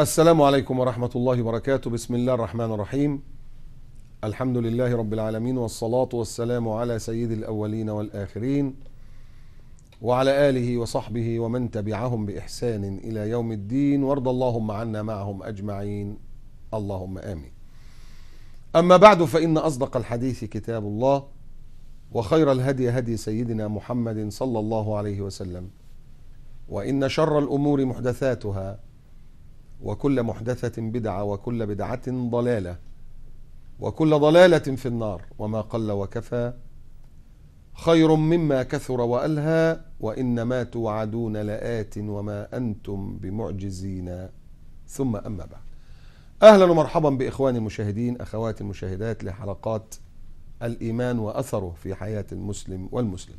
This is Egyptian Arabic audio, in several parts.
السلام عليكم ورحمة الله وبركاته بسم الله الرحمن الرحيم الحمد لله رب العالمين والصلاة والسلام على سيد الأولين والآخرين وعلى آله وصحبه ومن تبعهم بإحسان إلى يوم الدين وارض اللهم عنا معهم أجمعين اللهم آمين أما بعد فإن أصدق الحديث كتاب الله وخير الهدي هدي سيدنا محمد صلى الله عليه وسلم وإن شر الأمور محدثاتها وكل محدثة بدعة وكل بدعة ضلالة وكل ضلالة في النار وما قل وكفى خير مما كثر وألهى وإنما توعدون لآت وما أنتم بمعجزين ثم أما بعد أهلا ومرحبا بإخواني المشاهدين أخواتي المشاهدات لحلقات الإيمان وأثره في حياة المسلم والمسلمة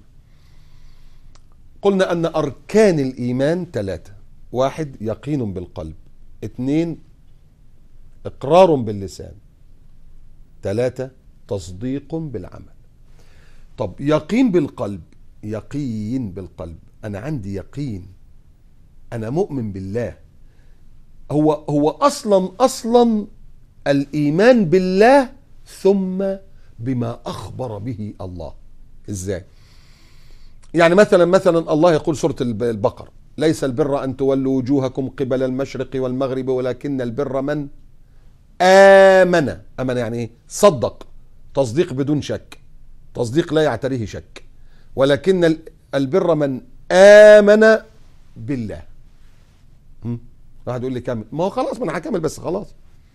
قلنا أن أركان الإيمان ثلاثة واحد يقين بالقلب اثنين إقرار باللسان ثلاثة تصديق بالعمل طب يقين بالقلب يقين بالقلب أنا عندي يقين أنا مؤمن بالله هو هو أصلا أصلا الإيمان بالله ثم بما أخبر به الله إزاي يعني مثلا مثلا الله يقول سورة البقرة ليس البر أن تولوا وجوهكم قبل المشرق والمغرب ولكن البر من آمن آمن يعني إيه صدق تصديق بدون شك تصديق لا يعتريه شك ولكن البر من آمن بالله واحد يقول لي كمل ما هو خلاص ما انا هكمل بس خلاص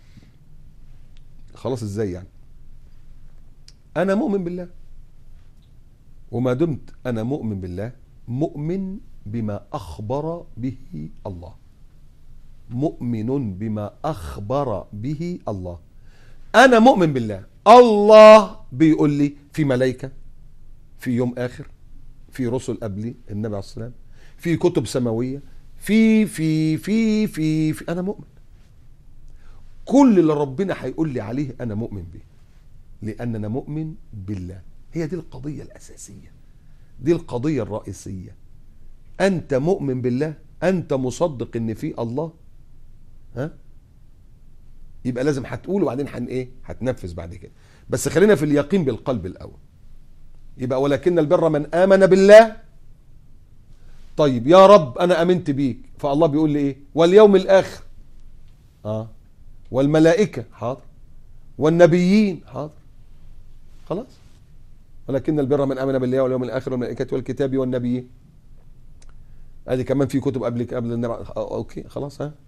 خلاص ازاي يعني انا مؤمن بالله وما دمت انا مؤمن بالله مؤمن بما اخبر به الله مؤمن بما اخبر به الله انا مؤمن بالله الله بيقول لي في ملائكه في يوم اخر في رسل قبلي النبي عليه الصلاه والسلام في كتب سماويه في في في في, في انا مؤمن كل اللي ربنا هيقول لي عليه انا مؤمن به لان انا مؤمن بالله هي دي القضيه الاساسيه دي القضيه الرئيسيه انت مؤمن بالله انت مصدق ان في الله ها يبقى لازم هتقول وبعدين هن ايه هتنفذ بعد كده بس خلينا في اليقين بالقلب الاول يبقى ولكن البر من امن بالله طيب يا رب انا امنت بيك فالله بيقول لي ايه واليوم الاخر اه والملائكه حاضر والنبيين حاضر خلاص ولكن البر من امن بالله واليوم الاخر والملائكه والكتاب والنبيين ادي كمان في كتب قبل قبل النبي اوكي خلاص ها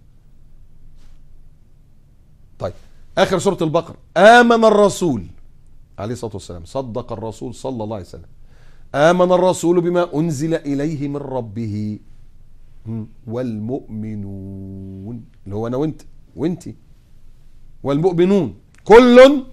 طيب اخر سوره البقره امن الرسول عليه الصلاه والسلام صدق الرسول صلى الله عليه وسلم آمن الرسول بما أنزل إليه من ربه والمؤمنون اللي هو أنا وأنت وأنتي والمؤمنون كل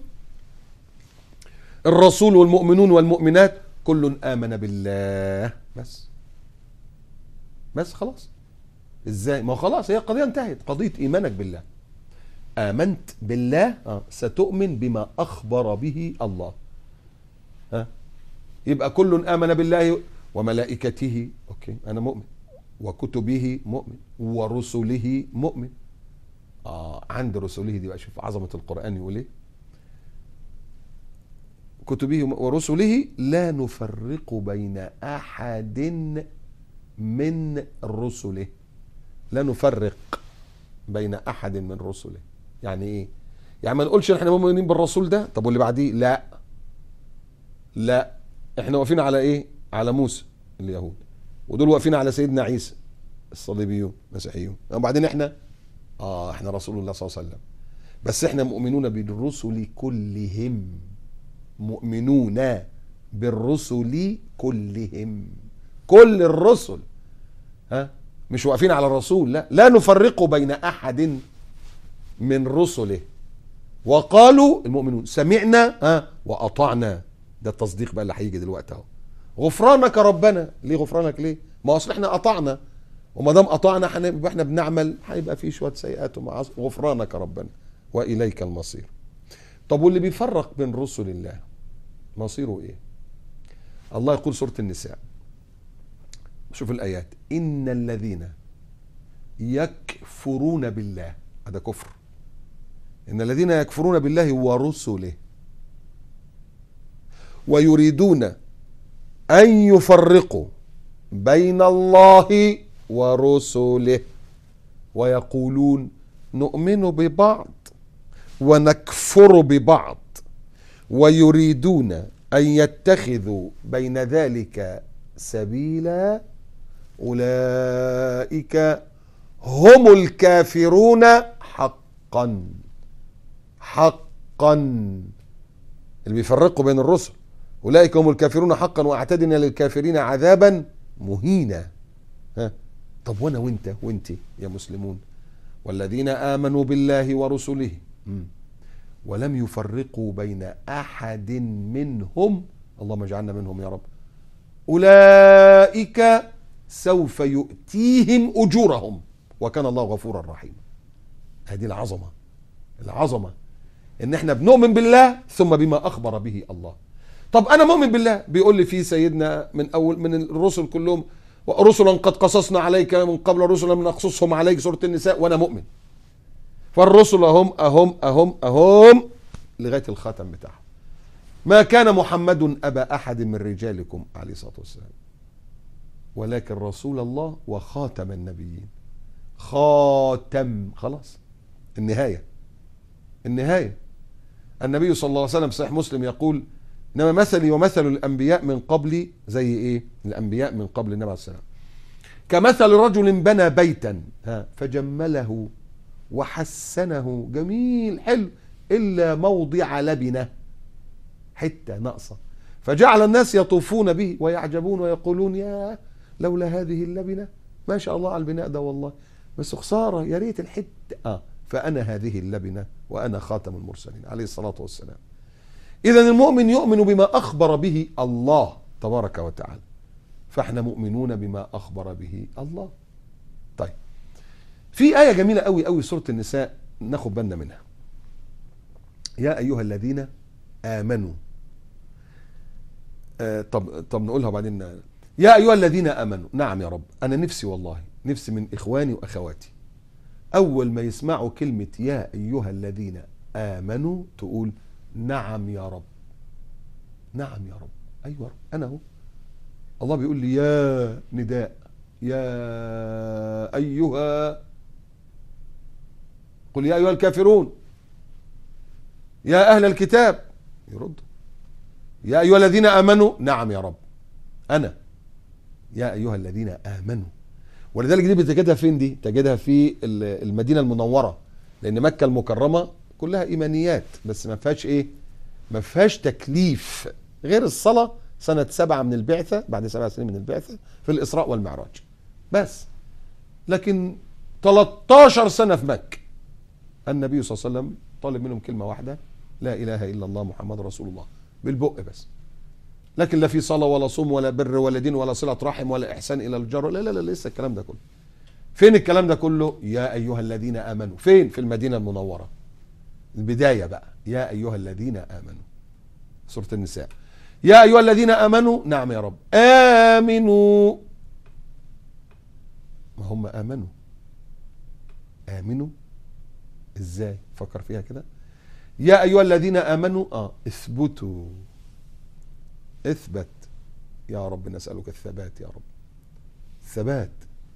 الرسول والمؤمنون والمؤمنات كل آمن بالله بس بس خلاص ازاي ما خلاص هي قضية انتهت قضية إيمانك بالله آمنت بالله آه. ستؤمن بما أخبر به الله ها يبقى كل آمن بالله وملائكته أوكي أنا مؤمن وكتبه مؤمن ورسله مؤمن آه عند رسله دي بقى شوف عظمة القرآن يقول إيه كتبه ورسله لا نفرق بين أحد من رسله لا نفرق بين أحد من رسله يعني إيه يعني ما نقولش احنا مؤمنين بالرسول ده طب واللي بعديه لا لا احنا واقفين على ايه على موسى اليهود ودول واقفين على سيدنا عيسى الصليبيون المسيحيون وبعدين احنا اه احنا رسول الله صلى الله عليه وسلم بس احنا مؤمنون بالرسل كلهم مؤمنون بالرسل كلهم كل الرسل ها مش واقفين على الرسول لا لا نفرق بين احد من رسله وقالوا المؤمنون سمعنا ها واطعنا ده التصديق بقى اللي هيجي دلوقتي اهو غفرانك ربنا ليه غفرانك ليه ما اصل احنا قطعنا وما دام قطعنا هنبقى احنا بنعمل هيبقى في شويه سيئات ومعاصي غفرانك ربنا واليك المصير طب واللي بيفرق بين رسل الله مصيره ايه الله يقول سوره النساء شوف الايات ان الذين يكفرون بالله هذا كفر إن الذين يكفرون بالله ورسله ويريدون أن يفرقوا بين الله ورسله ويقولون نؤمن ببعض ونكفر ببعض ويريدون أن يتخذوا بين ذلك سبيلا أولئك هم الكافرون حقا حقا اللي بيفرقوا بين الرسل أولئك هم الكافرون حقا وأعتدنا للكافرين عذابا مهينا ها طب وانا وانت وانت يا مسلمون والذين آمنوا بالله ورسله مم. ولم يفرقوا بين أحد منهم اللهم اجعلنا منهم يا رب أولئك سوف يؤتيهم أجورهم وكان الله غفورا رحيما هذه العظمة العظمة ان احنا بنؤمن بالله ثم بما اخبر به الله طب انا مؤمن بالله بيقول لي في سيدنا من اول من الرسل كلهم ورسلا قد قصصنا عليك من قبل رسلا لم نقصصهم عليك سوره النساء وانا مؤمن فالرسل هم اهم اهم اهم لغايه الخاتم بتاعهم ما كان محمد ابا احد من رجالكم عليه الصلاه والسلام ولكن رسول الله وخاتم النبيين خاتم خلاص النهايه النهايه النبي صلى الله عليه وسلم صحيح مسلم يقول انما مثلي ومثل الانبياء من قبلي زي ايه الانبياء من قبل النبي عليه السلام كمثل رجل بنى بيتا ها فجمله وحسنه جميل حلو الا موضع لبنه حته ناقصه فجعل الناس يطوفون به ويعجبون ويقولون يا لولا هذه اللبنه ما شاء الله على البناء ده والله بس خساره يا ريت الحته اه فانا هذه اللبنه وانا خاتم المرسلين عليه الصلاه والسلام اذا المؤمن يؤمن بما اخبر به الله تبارك وتعالى فاحنا مؤمنون بما اخبر به الله طيب في ايه جميله قوي قوي سوره النساء ناخد بالنا منها يا ايها الذين امنوا آه طب طب نقولها وبعدين يا ايها الذين امنوا نعم يا رب انا نفسي والله نفسي من اخواني واخواتي اول ما يسمعوا كلمه يا ايها الذين امنوا تقول نعم يا رب نعم يا رب ايوه يا رب انا اهو الله بيقول لي يا نداء يا ايها قل يا ايها الكافرون يا اهل الكتاب يردوا يا ايها الذين امنوا نعم يا رب انا يا ايها الذين امنوا ولذلك دي بتجدها فين دي تجدها في المدينه المنوره لان مكه المكرمه كلها ايمانيات بس ما فيهاش ايه ما فيهاش تكليف غير الصلاه سنه سبعه من البعثه بعد سبع سنين من البعثه في الاسراء والمعراج بس لكن 13 سنه في مكه النبي صلى الله عليه وسلم طالب منهم كلمه واحده لا اله الا الله محمد رسول الله بالبق بس لكن لا في صلاه ولا صوم ولا بر ولا دين ولا صله رحم ولا احسان الى الجار لا لا لا لسه الكلام ده كله فين الكلام ده كله يا ايها الذين امنوا فين في المدينه المنوره البدايه بقى يا ايها الذين امنوا سوره النساء يا ايها الذين امنوا نعم يا رب امنوا ما هم امنوا امنوا ازاي فكر فيها كده يا ايها الذين امنوا اه اثبتوا اثبت يا رب نسألك الثبات يا رب الثبات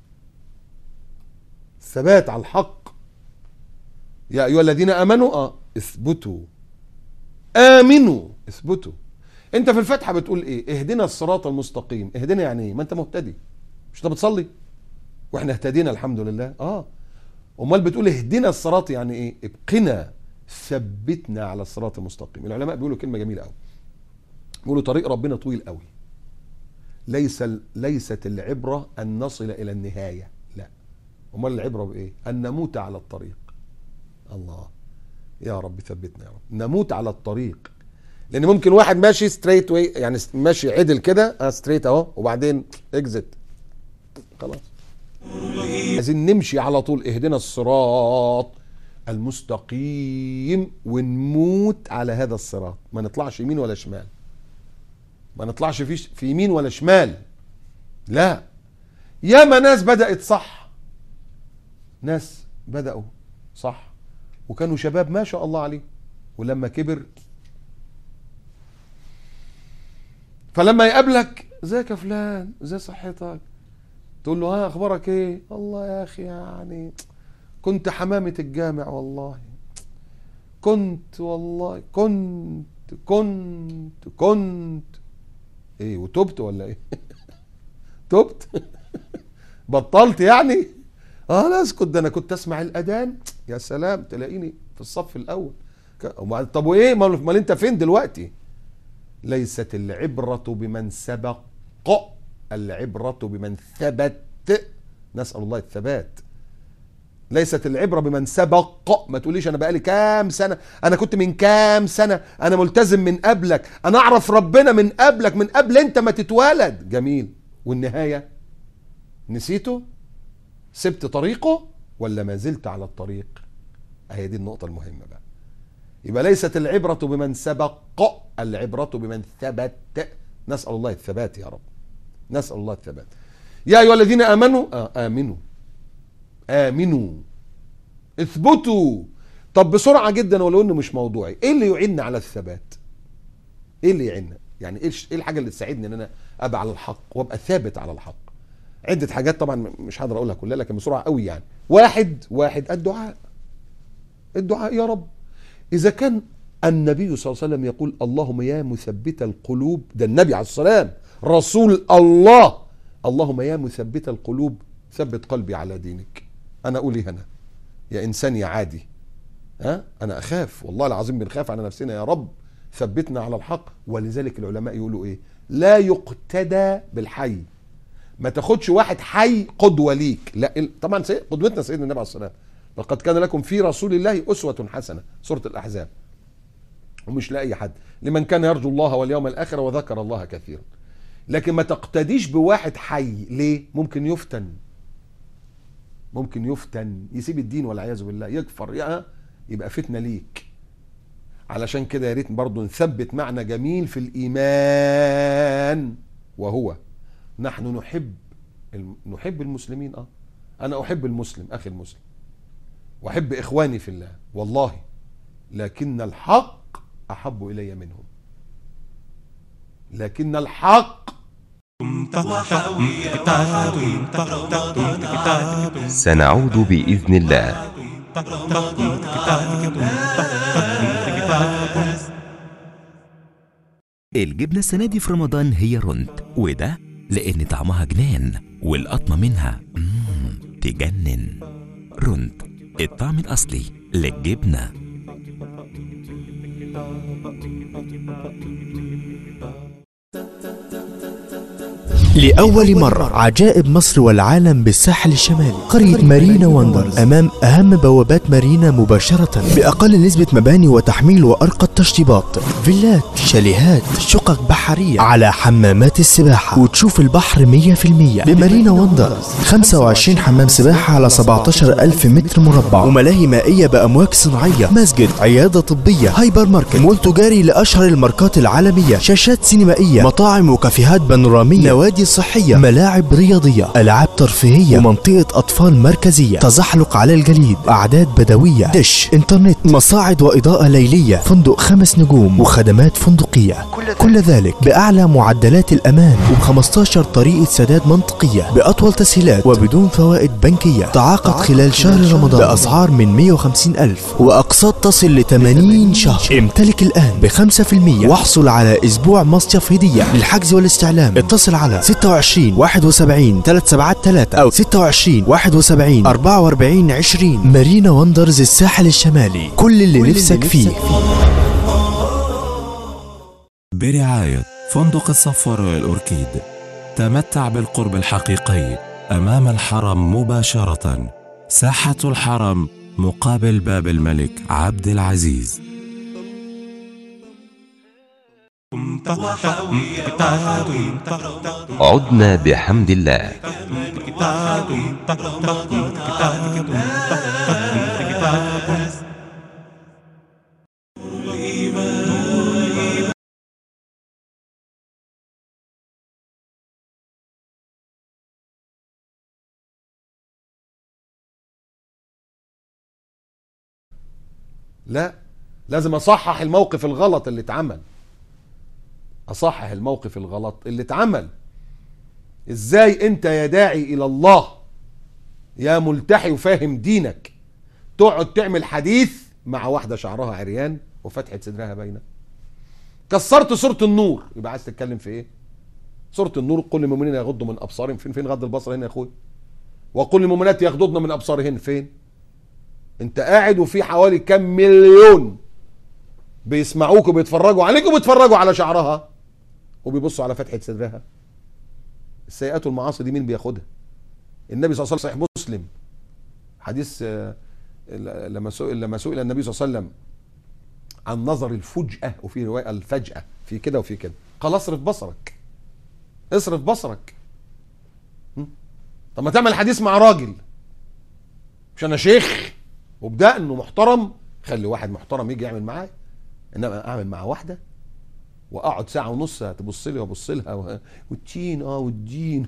الثبات على الحق يا أيها الذين آمنوا آه اثبتوا آمنوا اثبتوا انت في الفتحة بتقول ايه اهدنا الصراط المستقيم اهدنا يعني ايه ما انت مهتدي مش انت بتصلي واحنا اهتدينا الحمد لله اه امال بتقول اهدنا الصراط يعني ايه ابقنا ثبتنا على الصراط المستقيم العلماء بيقولوا كلمة جميلة قوي بيقولوا طريق ربنا طويل قوي ليس ليست العبرة أن نصل إلى النهاية لا أمال العبرة بإيه أن نموت على الطريق الله يا رب ثبتنا يا رب نموت على الطريق لأن ممكن واحد ماشي ستريت واي يعني ماشي عدل كده اه ستريت أهو وبعدين اكزت خلاص عايزين نمشي على طول اهدنا الصراط المستقيم ونموت على هذا الصراط ما نطلعش يمين ولا شمال ما نطلعش في في يمين ولا شمال لا ياما ناس بدأت صح ناس بدأوا صح وكانوا شباب ما شاء الله عليه ولما كبر فلما يقابلك ازيك يا فلان ازي صحتك تقول له ها اخبارك ايه الله يا اخي يعني كنت حمامة الجامع والله كنت والله كنت كنت كنت ايه وتبت ولا ايه تبت بطلت يعني اه لا اسكت ده انا كنت اسمع الاذان يا سلام تلاقيني في الصف الاول ك- وبعد- طب وايه امال أمال انت فين دلوقتي ليست العبرة بمن سبق العبرة بمن ثبت نسأل الله الثبات ليست العبرة بمن سبق ما تقوليش انا بقالي كام سنة انا كنت من كام سنة انا ملتزم من قبلك انا اعرف ربنا من قبلك من قبل انت ما تتولد جميل والنهاية نسيته سبت طريقه ولا ما زلت على الطريق هي دي النقطة المهمة بقى يبقى ليست العبرة بمن سبق العبرة بمن ثبت نسأل الله الثبات يا رب نسأل الله الثبات يا أيها الذين آمنوا آه آمنوا آمنوا اثبتوا طب بسرعة جدا ولو انه مش موضوعي ايه اللي يعيننا على الثبات ايه اللي يعيننا يعني ايه الش- ايه الحاجة اللي تساعدني ان انا ابقى على الحق وابقى ثابت على الحق عدة حاجات طبعا مش هقدر اقولها كلها لكن بسرعة قوي يعني واحد واحد الدعاء الدعاء يا رب إذا كان النبي صلى الله عليه وسلم يقول اللهم يا مثبت القلوب ده النبي عليه السلام رسول الله اللهم يا مثبت القلوب ثبت قلبي على دينك أنا أقول إيه هنا يا إنسان يا عادي ها أنا أخاف والله العظيم بنخاف على نفسنا يا رب ثبتنا على الحق ولذلك العلماء يقولوا إيه لا يقتدى بالحي ما تاخدش واحد حي قدوه ليك لا ال- طبعا سي- قدوتنا سيدنا النبي عليه الصلاه والسلام لقد كان لكم في رسول الله اسوه حسنه سوره الاحزاب ومش لاي حد لمن كان يرجو الله واليوم الاخر وذكر الله كثيرا لكن ما تقتديش بواحد حي ليه ممكن يفتن ممكن يفتن يسيب الدين والعياذ بالله يكفر يا يبقى فتنه ليك علشان كده يا ريت برضه نثبت معنى جميل في الايمان وهو نحن نحب الم- نحب المسلمين اه انا احب المسلم اخي المسلم واحب اخواني في الله والله لكن الحق احب الي منهم لكن الحق سنعود بإذن الله الجبنة السنة دي في رمضان هي رند وده لأن طعمها جنان والقطمة منها مم تجنن رند الطعم الأصلي للجبنة لأول مرة عجائب مصر والعالم بالساحل الشمالي قرية مارينا وندرز أمام أهم بوابات مارينا مباشرة بأقل نسبة مباني وتحميل وأرقى التشطيبات فيلات شاليهات شقق بحرية على حمامات السباحة وتشوف البحر 100% بمارينا وندرز 25 حمام سباحة على 17 ألف متر مربع وملاهي مائية بأمواج صناعية مسجد عيادة طبية هايبر ماركت مول تجاري لأشهر الماركات العالمية شاشات سينمائية مطاعم وكافيهات بانورامية نوادي صحية ملاعب رياضية ألعاب ترفيهية ومنطقة أطفال مركزية تزحلق على الجليد أعداد بدوية دش إنترنت مصاعد وإضاءة ليلية فندق خمس نجوم وخدمات فندقية كل ذلك بأعلى معدلات الأمان وب15 طريقة سداد منطقية بأطول تسهيلات وبدون فوائد بنكية تعاقد خلال شهر رمضان بأسعار من 150 ألف وأقساط تصل ل 80 شهر امتلك الآن ب 5% واحصل على أسبوع مصيف هدية للحجز والاستعلام اتصل على 26 71 373 أو 26 71 44 20 مارينا وندرز الساحل الشمالي كل اللي نفسك فيه برعاية فندق الصفار الأوركيد تمتع بالقرب الحقيقي أمام الحرم مباشرة ساحة الحرم مقابل باب الملك عبد العزيز عدنا بحمد الله لا لازم اصحح الموقف الغلط اللي اتعمل اصحح الموقف الغلط اللي اتعمل ازاي انت يا داعي الى الله يا ملتحي وفاهم دينك تقعد تعمل حديث مع واحدة شعرها عريان وفتحة صدرها باينة كسرت سورة النور يبقى عايز تتكلم في ايه سورة النور قل للمؤمنين يغضوا من ابصارهم فين فين غض البصر هنا يا اخوي وقل للمؤمنات يغضضن من ابصارهن فين انت قاعد وفي حوالي كم مليون بيسمعوك وبيتفرجوا عليك وبيتفرجوا على شعرها وبيبصوا على فتحة صدرها السيئات والمعاصي دي مين بياخدها النبي صلى الله عليه وسلم صحيح مسلم حديث آه، لما سئل لما سئل النبي صلى الله عليه وسلم عن نظر الفجأة وفي رواية الفجأة في كده وفي كده قال اصرف بصرك اصرف بصرك م? طب ما تعمل حديث مع راجل مش انا شيخ وبدأ انه محترم خلي واحد محترم يجي يعمل معايا انما اعمل مع واحده واقعد ساعه ونص تبص لي وابص لها و- والتين اه والدين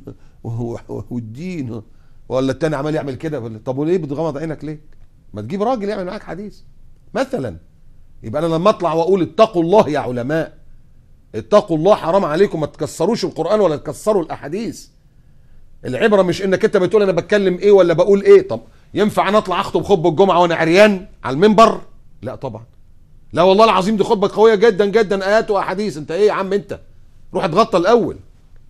والدين ولا التاني عمال يعمل كده ولا- طب وليه بتغمض عينك ليه؟ ما تجيب راجل يعمل معاك حديث مثلا يبقى انا لما اطلع واقول اتقوا الله يا علماء اتقوا الله حرام عليكم ما تكسروش القران ولا تكسروا الاحاديث العبره مش انك انت بتقول انا بتكلم ايه ولا بقول ايه طب ينفع انا اطلع اخطب خطبه الجمعه وانا عريان على المنبر لا طبعا لا والله العظيم دي خطبه قويه جدا جدا ايات واحاديث انت ايه يا عم انت روح اتغطى الاول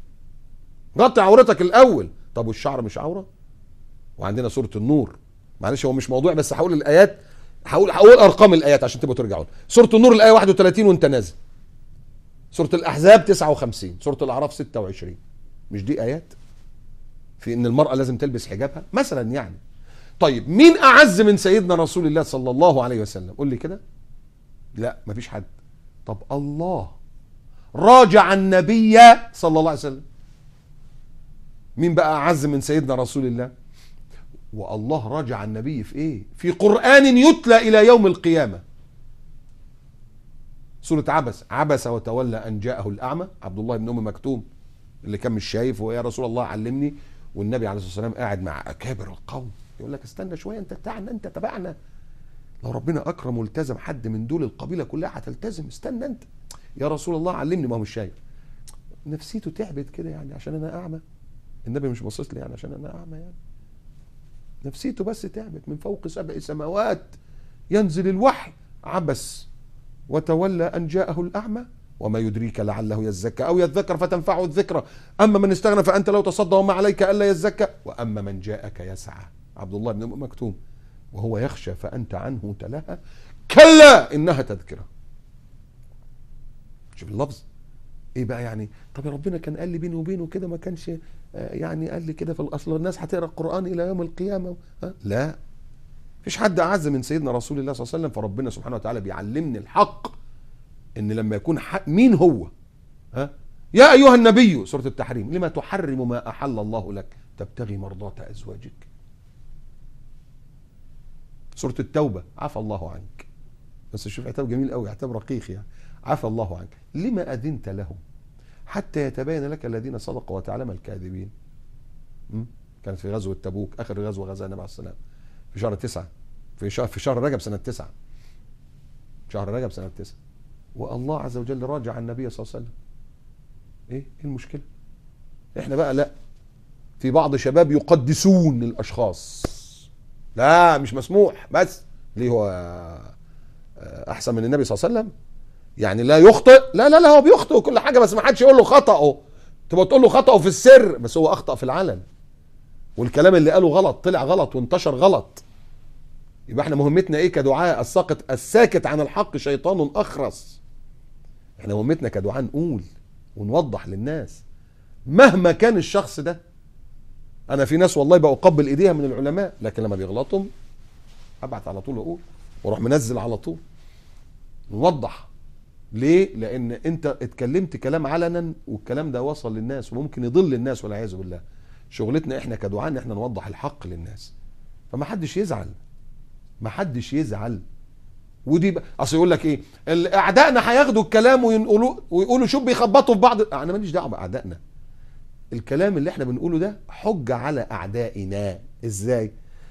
غطي عورتك الاول طب والشعر مش عوره وعندنا سوره النور معلش هو مش موضوع بس هقول الايات هقول هقول ارقام الايات عشان تبقوا ترجعوا لها. سوره النور الايه 31 وانت نازل سوره الاحزاب 59 سوره الاعراف 26 مش دي ايات في ان المراه لازم تلبس حجابها مثلا يعني طيب مين اعز من سيدنا رسول الله صلى الله عليه وسلم قول لي كده لا مفيش حد طب الله راجع النبي صلى الله عليه وسلم مين بقى اعز من سيدنا رسول الله والله راجع النبي في ايه في قرآن يتلى الى يوم القيامة سورة عبس عبس وتولى ان جاءه الاعمى عبد الله بن ام مكتوم اللي كان مش شايف ويا رسول الله علمني والنبي عليه الصلاه والسلام قاعد مع اكابر القوم يقول لك استنى شويه انت بتاعنا انت تبعنا لو ربنا اكرم والتزم حد من دول القبيله كلها هتلتزم استنى انت يا رسول الله علمني ما هو مش شايف نفسيته تعبت كده يعني عشان انا اعمى النبي مش باصص لي يعني عشان انا اعمى يعني نفسيته بس تعبت من فوق سبع سماوات ينزل الوحي عبس وتولى ان جاءه الاعمى وما يدريك لعله يزكى او يذكر فتنفعه الذكرى اما من استغنى فانت لو تصدى وما عليك الا يزكى واما من جاءك يسعى عبد الله بن ام مكتوم وهو يخشى فانت عنه تلهى كلا انها تذكره شوف اللفظ ايه بقى يعني طب يا ربنا كان قال لي بيني وبينه كده ما كانش آه، يعني قال لي كده في الاصل الناس هتقرا القران الى يوم القيامه ها؟ لا مفيش حد اعز من سيدنا رسول الله صلى الله عليه وسلم فربنا سبحانه وتعالى بيعلمني الحق ان لما يكون حق مين هو ها يا ايها النبي سوره التحريم لما تحرم ما احل الله لك تبتغي مرضات ازواجك سوره التوبه عفى الله عنك بس شوف عتاب جميل قوي عتاب رقيق يعني عفى الله عنك لما اذنت لهم حتى يتبين لك الذين صدقوا وتعلم الكاذبين م? كانت في غزوه تبوك اخر غزوه غزاها النبي عليه السلام في شهر تسعة في شهر في شهر رجب سنه تسعة شهر رجب سنه تسعة والله عز وجل راجع النبي صلى الله عليه وسلم ايه ايه المشكله احنا بقى لا في بعض شباب يقدسون الاشخاص لا مش مسموح بس ليه هو آه، احسن من النبي صلى الله عليه وسلم يعني لا يخطئ لا لا لا هو بيخطئ وكل حاجه بس ما حدش يقول له خطأه تبقى تقول له خطأه في السر بس هو اخطأ في العلن والكلام اللي قاله غلط طلع غلط وانتشر غلط يبقى احنا مهمتنا ايه كدعاء الساقط الساكت عن الحق شيطان اخرس احنا مهمتنا كدعاء نقول ونوضح للناس مهما كان الشخص ده انا في ناس والله بقبل ايديها من العلماء لكن لما بيغلطوا ابعت على طول اقول واروح منزل على طول نوضح ليه لان انت اتكلمت كلام علنا والكلام ده وصل للناس وممكن يضل الناس والعياذ بالله شغلتنا احنا كدعاء ان احنا نوضح الحق للناس فما حدش يزعل ما حدش يزعل ودي بقى اصل يقول لك ايه ال- اعدائنا هياخدوا الكلام وينقلوا ويقولوا شوف بيخبطوا في بعض انا ماليش دعوه باعدائنا الكلام اللي احنا بنقوله ده حجه على اعدائنا ازاي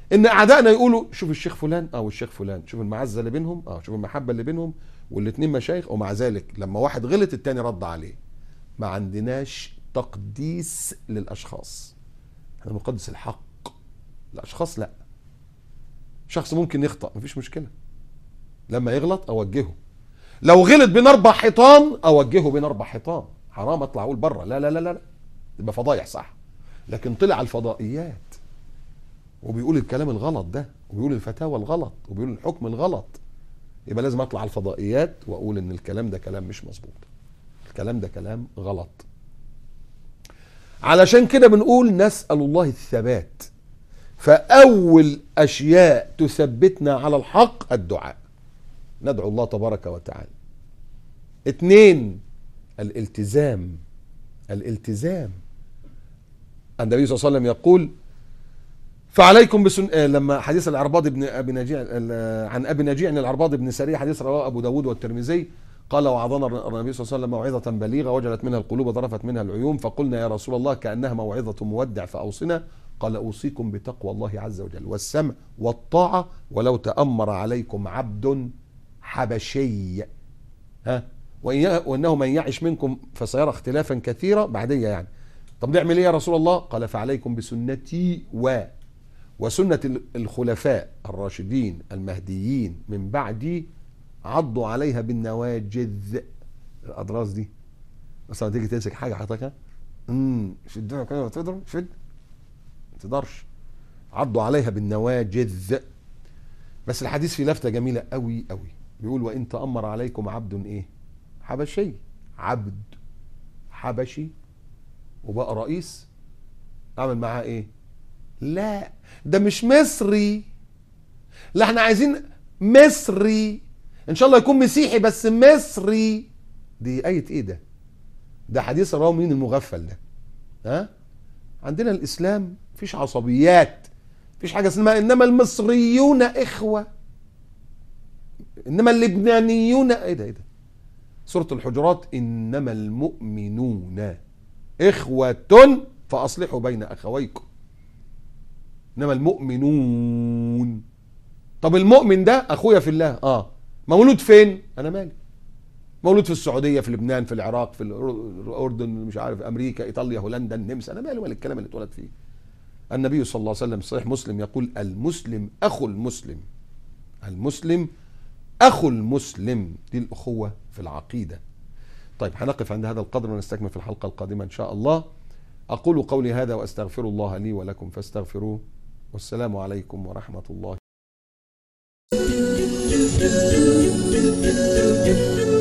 ان اعدائنا يقولوا شوف الشيخ فلان او الشيخ فلان شوف المعزه اللي بينهم اه شوف المحبه اللي بينهم والاثنين مشايخ ومع ذلك لما واحد غلط التاني رد عليه ما عندناش تقديس للاشخاص احنا بنقدس الحق الاشخاص لا شخص ممكن يخطأ مفيش مشكله لما يغلط اوجهه لو غلط بين اربع حيطان اوجهه بين اربع حيطان حرام اطلع اقول بره لا لا لا لا لا يبقى فضايح صح لكن طلع الفضائيات وبيقول الكلام الغلط ده وبيقول الفتاوى الغلط وبيقول الحكم الغلط يبقى لازم اطلع على الفضائيات واقول ان الكلام ده كلام مش مظبوط الكلام ده كلام غلط علشان كده بنقول نسأل الله الثبات فأول أشياء تثبتنا على الحق الدعاء ندعو الله تبارك وتعالى اتنين الالتزام الالتزام النبي صلى الله عليه وسلم يقول فعليكم بسن آه، لما حديث العرباض بن ابي نجيع ال- عن ابي نجيع عن العرباض بن سريه حديث رواه ابو داود والترمذي قال وعظنا النبي صلى الله عليه وسلم موعظة بليغة وجلت منها القلوب وظرفت منها العيون فقلنا يا رسول الله كأنها موعظة مودع فأوصنا قال أوصيكم بتقوى الله عز وجل والسمع والطاعة ولو تأمر عليكم عبد حبشي ها وإن- وإنه من يعش منكم فسيرى اختلافا كثيرا بعدية يعني طب نعمل ايه يا رسول الله قال فعليكم بسنتي و وسنة ال- الخلفاء الراشدين المهديين من بعدي عضوا عليها بالنواجذ الأضراس دي مثلا تيجي تمسك حاجة حضرتك امم شدها كده تقدر شد ما تقدرش عضوا عليها بالنواجذ بس الحديث فيه لفتة جميلة قوي قوي بيقول وإن تأمر عليكم عبد إيه حبشي عبد حبشي وبقى رئيس أعمل معاه إيه لا ده مش مصري لا احنا عايزين مصري ان شاء الله يكون مسيحي بس مصري دي آية ايه ده ده حديث رواه مين المغفل ده ها عندنا الاسلام مفيش عصبيات مفيش حاجه اسمها انما المصريون اخوه انما اللبنانيون ايه ده ايه ده سوره الحجرات انما المؤمنون اخوه فاصلحوا بين اخويكم انما المؤمنون طب المؤمن ده اخويا في الله اه مولود فين انا مالي مولود في السعوديه في لبنان في العراق في الأر- الاردن مش عارف امريكا ايطاليا هولندا النمسا انا مالي ولا الكلام اللي اتولد فيه النبي صلى الله عليه وسلم في صحيح مسلم يقول المسلم اخو المسلم المسلم اخو المسلم دي الاخوه في العقيده طيب هنقف عند هذا القدر ونستكمل في الحلقه القادمه ان شاء الله اقول قولي هذا واستغفر الله لي ولكم فاستغفروه والسلام عليكم ورحمه الله